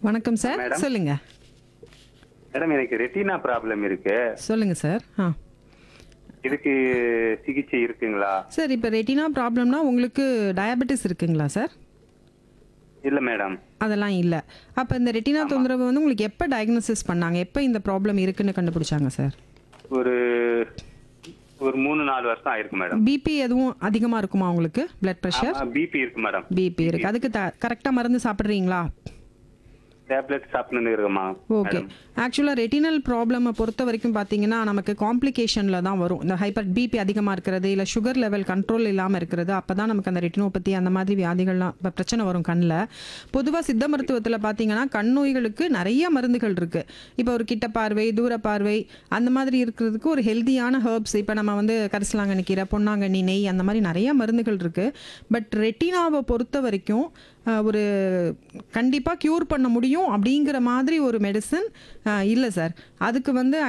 வணக்கம் sir madam. சொல்லுங்க madam எனக்கு ரெட்டினா ப்ராப்ளம் இருக்கு சொல்லுங்க சார் ஆ இதுக்கு சிகிச்சை இருக்குங்களா சார் இப்போ ரெட்டினா ப்ராப்ளம்னா உங்களுக்கு டயபெட்டிஸ் இருக்குங்களா சார் இல்ல மேடம் அதெல்லாம் இல்லை அப்போ இந்த ரெட்டினா தொந்தரவு வந்து உங்களுக்கு எப்போ டயக்னோசிஸ் பண்ணாங்க எப்போ இந்த ப்ராப்ளம் இருக்குன்னு கண்டுபிடிச்சாங்க சார் ஒரு ஒரு மூணு நாலு வருஷம் ஆயிருக்கு மேடம் பிபி எதுவும் அதிகமாக இருக்குமா உங்களுக்கு பிளட் ப்ரெஷர் பிபி இருக்கு மேடம் பிபி இருக்கு அதுக்கு த கரெக்டாக மருந்து சாப்பிட்றீங்களா டேப்லெட் சாப்பிட்டு இருக்குமா ஓகே ஆக்சுவலாக ரெட்டினல் ப்ராப்ளமை பொறுத்த வரைக்கும் பார்த்தீங்கன்னா நமக்கு காம்ப்ளிகேஷனில் தான் வரும் இந்த ஹைப்பர் பிபி அதிகமாக இருக்கிறது இல்லை சுகர் லெவல் கண்ட்ரோல் இல்லாமல் இருக்கிறது அப்போ தான் நமக்கு அந்த ரெட்டினோபதி அந்த மாதிரி வியாதிகள்லாம் இப்போ பிரச்சனை வரும் கண்ணில் பொதுவாக சித்த மருத்துவத்தில் பார்த்தீங்கன்னா கண் நோய்களுக்கு நிறைய மருந்துகள் இருக்குது இப்போ ஒரு கிட்ட பார்வை தூர பார்வை அந்த மாதிரி இருக்கிறதுக்கு ஒரு ஹெல்தியான ஹெர்ப்ஸ் இப்போ நம்ம வந்து கரிசலாங்கண்ணி கீரை பொன்னாங்கண்ணி நெய் அந்த மாதிரி நிறைய மருந்துகள் இருக்குது பட் ரெட்டினாவை பொறுத்த வரைக்கும் அஹ், ஒரு கண்டிப்பாக க்யூர் பண்ண முடியும் அப்படிங்கிற மாதிரி ஒரு மெடிசன் இல்லை சார் அதுக்கு வந்து